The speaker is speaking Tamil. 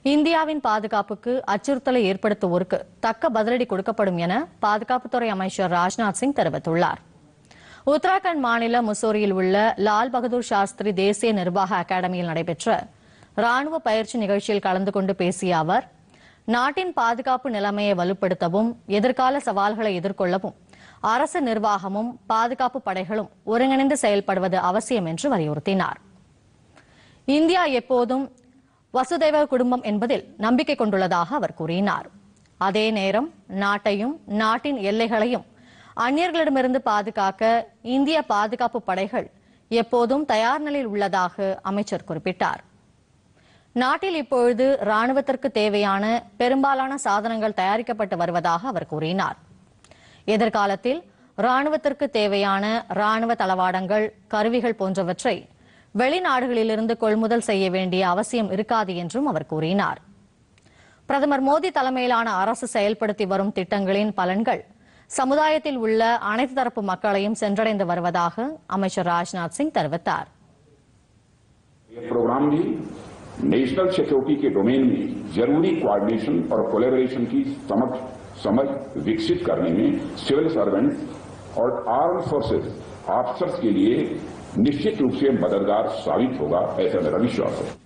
இந்தியாவின் பாதுகாப்புக்கு அச்சுறுத்தலை ஏற்படுத்துவோருக்கு தக்க பதிலடி கொடுக்கப்படும் என பாதுகாப்புத்துறை அமைச்சர் ராஜ்நாத் சிங் தெரிவித்துள்ளார் உத்தராகண்ட் மாநில முசோரியில் உள்ள லால் பகதூர் சாஸ்திரி தேசிய நிர்வாக அகாடமியில் நடைபெற்ற ராணுவ பயிற்சி நிகழ்ச்சியில் கலந்து கொண்டு பேசிய அவர் நாட்டின் பாதுகாப்பு நிலைமையை வலுப்படுத்தவும் எதிர்கால சவால்களை எதிர்கொள்ளவும் அரசு நிர்வாகமும் பாதுகாப்பு படைகளும் ஒருங்கிணைந்து செயல்படுவது அவசியம் என்று வலியுறுத்தினார் இந்தியா எப்போதும் வசுதேவ குடும்பம் என்பதில் நம்பிக்கை கொண்டுள்ளதாக அவர் கூறினார் அதே நேரம் நாட்டையும் நாட்டின் எல்லைகளையும் அந்நியர்களிடமிருந்து பாதுகாக்க இந்திய பாதுகாப்பு படைகள் எப்போதும் தயார் நிலையில் உள்ளதாக அமைச்சர் குறிப்பிட்டார் நாட்டில் இப்பொழுது ராணுவத்திற்கு தேவையான பெரும்பாலான சாதனங்கள் தயாரிக்கப்பட்டு வருவதாக அவர் கூறினார் எதிர்காலத்தில் ராணுவத்திற்கு தேவையான ராணுவ தளவாடங்கள் கருவிகள் போன்றவற்றை வெளிநாடுகளிலிருந்து கொள்முதல் செய்ய வேண்டிய அவசியம் இருக்காது என்றும் அவர் கூறினார் பிரதமர் மோடி தலைமையிலான அரசு செயல்படுத்தி வரும் திட்டங்களின் பலன்கள் சமுதாயத்தில் உள்ள அனைத்து தரப்பு மக்களையும் சென்றடைந்து வருவதாக அமைச்சர் ராஜ்நாத் சிங் தெரிவித்தார் ये प्रोग्राम भी नेशनल सिक्योरिटी के डोमेन में जरूरी कोऑर्डिनेशन और कोलेबोरेशन की समझ समझ विकसित करने में सिविल सर्वेंट और आर्म फोर्सेस ऑफिसर्स के लिए निश्चित रूप से मददगार साबित होगा ऐसा मेरा विश्वास है